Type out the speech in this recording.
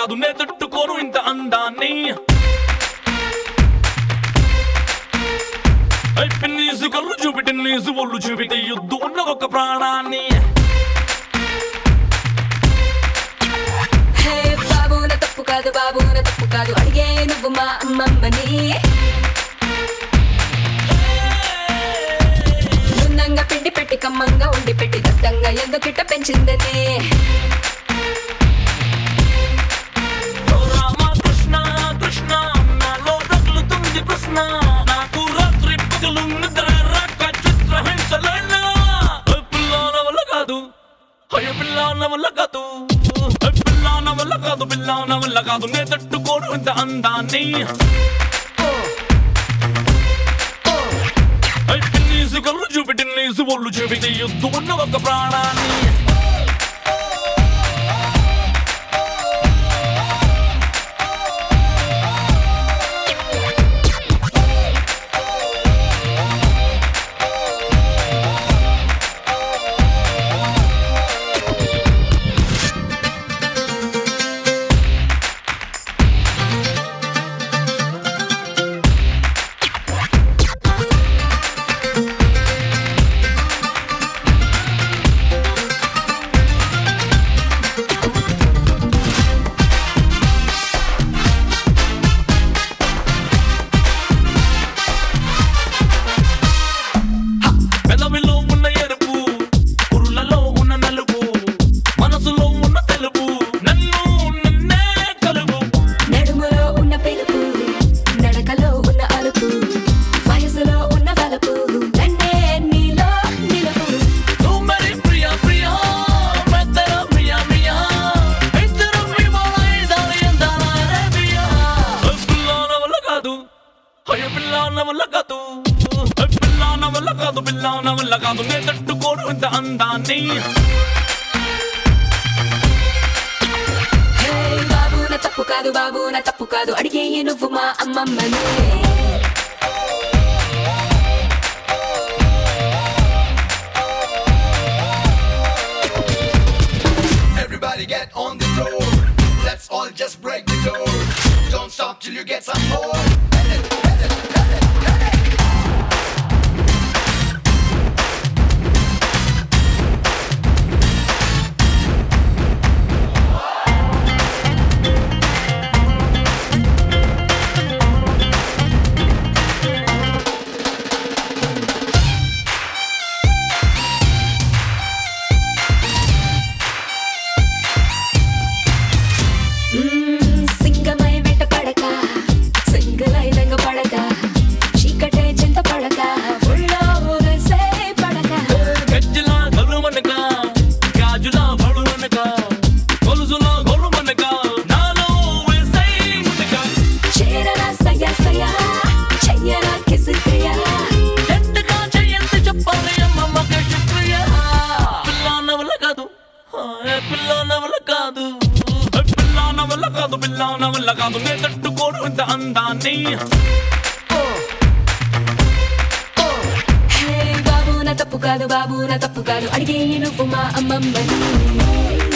కాదు నే తట్టుకోను ఇంత అందాన్ని ఐ పిన్నీసు కళ్ళు చూపిటి నీసు ఒళ్ళు చూపితే యుద్ధు ఉన్న ఒక ప్రాణాన్ని హే బాబు నా తప్పు కాదు బాబు నా తప్పు కాదు అడిగే నువ్వు మా అమ్మమ్మని నున్నంగా పిండి పెట్టి కమ్మంగా ఉండి పెట్టి దత్తంగా ఎందుకిట్ట పెంచిందని ఓ రామ కృష్ణ కృష్ణ నాలో రగులుతుంది ప్రశ్న నాకు రాత్రి పగలు నిద్ర రాక చిత్ర హింసలైన పిల్లాన వల్ల కాదు అయ్య పిల్లాన వల్ల కాదు ఓ పిల్లాన వల్ల కాదు పిల్లాన వల్ల కాదు నే తట్టుకోను ఇంత అందాన్ని ఐ పిన్నీసు కళ్ళు చూపిటి నీసు ఒళ్ళు చూపితే యుద్ధం ఉన్న ఒక ప్రాణాన్ని పెదవిలో ఉన్న ఎరుపు పురులలో ఉన్న నలుపు మనసులో ఉన్న తెలుపు నన్ను నిన్నే కలుపు నడుములో ఉన్న పెలుపు నడకలో ఉన్న అలుపు వయసులో ఉన్న వలపు నన్నే నీలో నిలుపు నువ్వు మరి ప్రియా ప్రియా మెత్తర ప్రియా ప్రియా ఇద్దరం ఇవాళ ఎందాల అరేబియా పిల్లాన వల్ల కాదు అయ్య పిల్లాన వల్ల కాదు పిల్లాన వల్ల కాదు పిల్లాన వల్ల కాదు నే తట్టుకోను ఇంత అందాన్ని హే బాబు నా తప్పు కాదు బాబు నా తప్పు కాదు అడిగే నువ్వు మా అమ్మమ్మని Everybody get on the floor. Let's all just break the door. Don't stop till you get some more. మ్మ్, సింగమై వెంట పడక సింగలై రంగ పడక చీకటే చింత పడక ఉళ్ళో ఊరేసే పడక గజ్జల గరుమనక గాజుల బడునక కొలుసుల గొరుమనక నాలో వేసై మునక చేరరా సయ సయ చెయ్యరా కిసుక్రియా ఎంతగా చెయ్యంత చెప్పాలి అమ్మమ్మకి శుక్రియ పిల్లాన వల్ల కాదు ఏ పిల్లాన వల్ల కాదు ఏ పిల్లాన వల్ల కాదు పిల్లాన వల్ల కాదు నే తట్టుకోను ఇంత అందాన్ని హే బాబు నా తప్పు కాదు బాబు నా తప్పు కాదు అడిగే నువ్వు మా అమ్మమ్మని